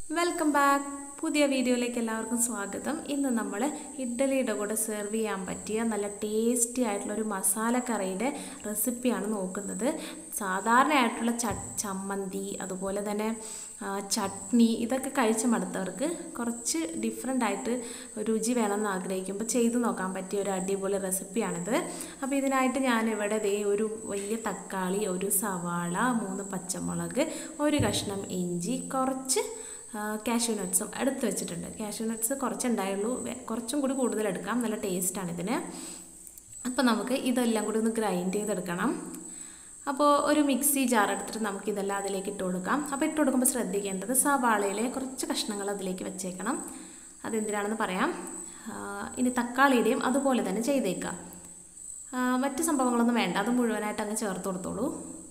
welcome back പുതിയ വീഡിയോയിലേക്ക് എല്ലാവർക്കും സ്വാഗതം ഇന്ന് നമ്മൾ ഇഡ്ഡലിയുടെ കൂടെ സെർവ് ചെയ്യാൻ പറ്റിയ നല്ല ടേസ്റ്റി ആയിട്ടുള്ള ഒരു മസാലക്കറിയുടെ റെസിപ്പിയാണ് നോക്കുന്നത് സാധാരണയായിട്ടുള്ള ച ചമ്മന്തി അതുപോലെ തന്നെ ആ, ചട്നി ഇതൊക്കെ കഴിച്ച് മടുത്തവർക്ക് കുറച്ച് ഡിഫറെൻ്റ് ആയിട്ട് രുചി വേണമെന്ന് ആഗ്രഹിക്കുമ്പോൾ ചെയ്തു നോക്കാൻ പറ്റിയ ഒരു അടിപൊളി റെസിപ്പിയാണിത് അപ്പോൾ ഇതിനായിട്ട് ഞാനിവിടെ ദേ ഒരു വലിയ തക്കാളി ഒരു സവാള മൂന്ന് പച്ചമുളക് ഒരു കഷ്ണം ഇഞ്ചി കുറച്ച് കാഷ്യൂ നട്ട്സും എടുത്ത് വെച്ചിട്ടുണ്ട് കാഷ്യൂ നട്ട്സ് കുറച്ചുണ്ടായുള്ളൂ വെ- കുറച്ചും കൂടി കൂടുതൽ എടുക്കാം നല്ല ടേസ്റ്റാണ് ഇതിന് അപ്പോൾ നമുക്ക് ഇതെല്ലാം കൂടി ഒന്ന് ഗ്രൈൻഡ് ചെയ്തെടുക്കണം അപ്പോൾ ഒരു മിക്സി ജാർ എടുത്തിട്ട് നമുക്ക് ഇതെല്ലാം അതിലേക്ക് ഇട്ട് കൊടുക്കാം അപ്പോൾ ഇട്ട് കൊടുക്കുമ്പോൾ ശ്രദ്ധിക്കേണ്ടത് സവാളയിലെ കുറച്ച് കഷ്ണങ്ങൾ അതിലേക്ക് വെച്ചേക്കണം അതെന്തിനാണെന്ന് പറയാം ആ, ഇനി തക്കാളിയുടെയും അതുപോലെ തന്നെ ചെയ്തേക്കാം ആ, മറ്റ് സംഭവങ്ങളൊന്നും വേണ്ട അത് മുഴുവനായിട്ട് അങ്ങ് ചേർത്ത് കൊടുത്തോളൂ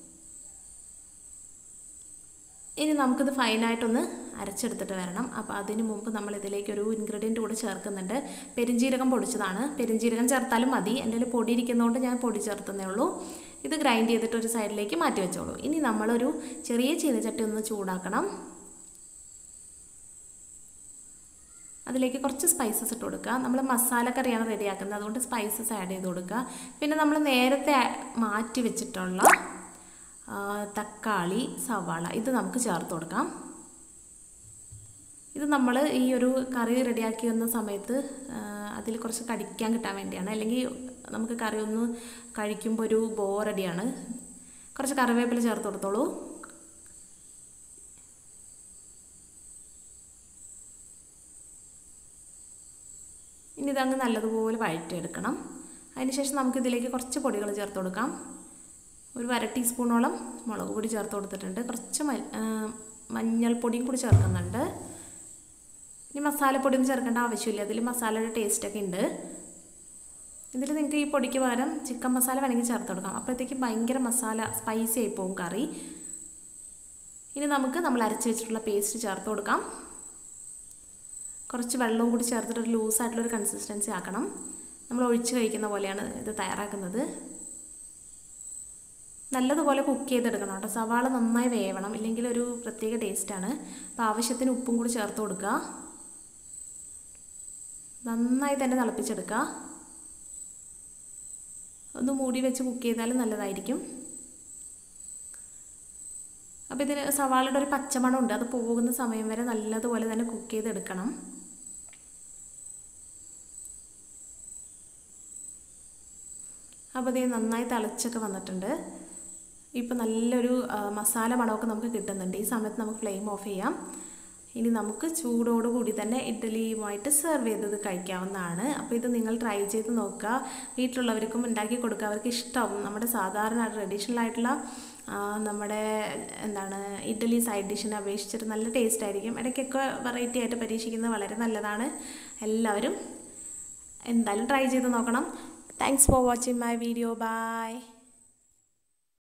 ഇനി നമുക്കിത് ഫൈനായിട്ടൊന്ന് അരച്ചെടുത്തിട്ട് വരണം അപ്പോൾ അതിന് മുമ്പ് നമ്മൾ ഇതിലേക്ക് ഒരു ഇൻഗ്രീഡിയൻറ്റ് കൂടെ ചേർക്കുന്നുണ്ട് പെരിഞ്ജീരകം പൊടിച്ചതാണ് പെരിഞ്ജീരകം ചേർത്താലും മതി എൻ്റെ കയ്യിൽ പൊടി ഇരിക്കുന്നതുകൊണ്ട് ഞാൻ പൊടി ചേർത്തന്നേ ഉള്ളൂ ഇത് ഗ്രൈൻഡ് ചെയ്തിട്ട് ഒരു സൈഡിലേക്ക് മാറ്റി വെച്ചോളൂ ഇനി നമ്മളൊരു ചെറിയ ചീനച്ചട്ടി ഒന്ന് ചൂടാക്കണം അതിലേക്ക് കുറച്ച് സ്പൈസസ് ഇട്ട് കൊടുക്കുക നമ്മൾ മസാലക്കറിയാണ് റെഡിയാക്കുന്നത് അതുകൊണ്ട് സ്പൈസസ് ആഡ് ചെയ്ത് കൊടുക്കുക പിന്നെ നമ്മൾ നേരത്തെ മാറ്റി വെച്ചിട്ടുള്ള ആ, തക്കാളി സവാള ഇത് നമുക്ക് ചേർത്ത് കൊടുക്കാം ഇത് നമ്മൾ ഈ ഒരു കറി റെഡിയാക്കി വന്ന സമയത്ത് അതിൽ കുറച്ച് കടിക്കാൻ കിട്ടാൻ വേണ്ടിയാണ് അല്ലെങ്കിൽ നമുക്ക് കറി ഒന്ന് കഴിക്കുമ്പോൾ ഒരു ബോറടിയാണ് കുറച്ച് കറിവേപ്പില ചേർത്ത് കൊടുത്തോളൂ ഇനി ഇതങ്ങ് നല്ലതുപോലെ വഴറ്റിയെടുക്കണം അതിനുശേഷം നമുക്കിതിലേക്ക് കുറച്ച് പൊടികൾ ചേർത്ത് കൊടുക്കാം ഒരു അര ടീസ്പൂണോളം മുളക് പൊടി ചേർത്ത് കൊടുത്തിട്ടുണ്ട് കുറച്ച് മ- ആ, മഞ്ഞൾപ്പൊടിയും കൂടി ചേർക്കുന്നുണ്ട് ഇനി മസാലപ്പൊടി ഒന്നും ചേർക്കേണ്ട ആവശ്യമില്ല അതിൽ മസാലയുടെ ടേസ്റ്റൊക്കെ ഉണ്ട് ഇതിൽ നിങ്ങൾക്ക് ഈ പൊടിക്ക് പകരം ചിക്കൻ മസാല വേണമെങ്കിൽ ചേർത്ത് കൊടുക്കാം അപ്പോഴത്തേക്ക് ഭയങ്കര മസാല സ്പൈസി ആയി പോകും കറി ഇനി നമുക്ക് നമ്മൾ അരച്ച് വെച്ചിട്ടുള്ള പേസ്റ്റ് ചേർത്ത് കൊടുക്കാം കുറച്ച് വെള്ളവും കൂടി ചേർത്തിട്ട് ഒരു ലൂസായിട്ടുള്ളൊരു കൺസിസ്റ്റൻസി ആക്കണം നമ്മൾ ഒഴിച്ച് കഴിക്കുന്ന പോലെയാണ് ഇത് തയ്യാറാക്കുന്നത് നല്ലതുപോലെ കുക്ക് ചെയ്തെടുക്കണം കേട്ടോ സവാള നന്നായി വേവണം ഇല്ലെങ്കിൽ ഒരു പ്രത്യേക ടേസ്റ്റാണ് അപ്പോൾ ആവശ്യത്തിന് ഉപ്പും കൂടി ചേർത്ത് കൊടുക്കുക നന്നായി തന്നെ തിളപ്പിച്ചെടുക്കുക ഒന്ന് മൂടി വെച്ച് കുക്ക് ചെയ്താലും നല്ലതായിരിക്കും അപ്പോൾ ഇതിന് സവാളയുടെ ഒരു പച്ചമണം ഉണ്ട് അത് പോകുന്ന സമയം വരെ നല്ലതുപോലെ തന്നെ കുക്ക് ചെയ്തെടുക്കണം അപ്പോൾ ഇത് നന്നായി തിളച്ചൊക്കെ വന്നിട്ടുണ്ട് ഇപ്പോൾ നല്ലൊരു ആ, മസാല മണമൊക്കെ നമുക്ക് കിട്ടുന്നുണ്ട് ഈ സമയത്ത് നമുക്ക് ഫ്ലെയിം ഓഫ് ചെയ്യാം ഇനി നമുക്ക് ചൂടോടുകൂടി തന്നെ ഇഡ്ഡലിയുമായിട്ട് സെർവ് ചെയ്തത് കഴിക്കാവുന്നതാണ് അപ്പോൾ ഇത് നിങ്ങൾ ട്രൈ ചെയ്ത് നോക്കുക വീട്ടിലുള്ളവർക്കും ഉണ്ടാക്കി കൊടുക്കുക അവർക്ക് ഇഷ്ടമാവും നമ്മുടെ സാധാരണ ട്രഡീഷണൽ ആയിട്ടുള്ള ആ, നമ്മുടെ എന്താണ് ഇഡ്ഡലി സൈഡ് ഡിഷിനെ അപേക്ഷിച്ചിട്ട് നല്ല ടേസ്റ്റ് ആയിരിക്കും ഇടയ്ക്കൊക്കെ വെറൈറ്റി ആയിട്ട് പരീക്ഷിക്കുന്നത് വളരെ നല്ലതാണ് എല്ലാവരും എന്തായാലും ട്രൈ ചെയ്ത് നോക്കണം thanks for watching my video by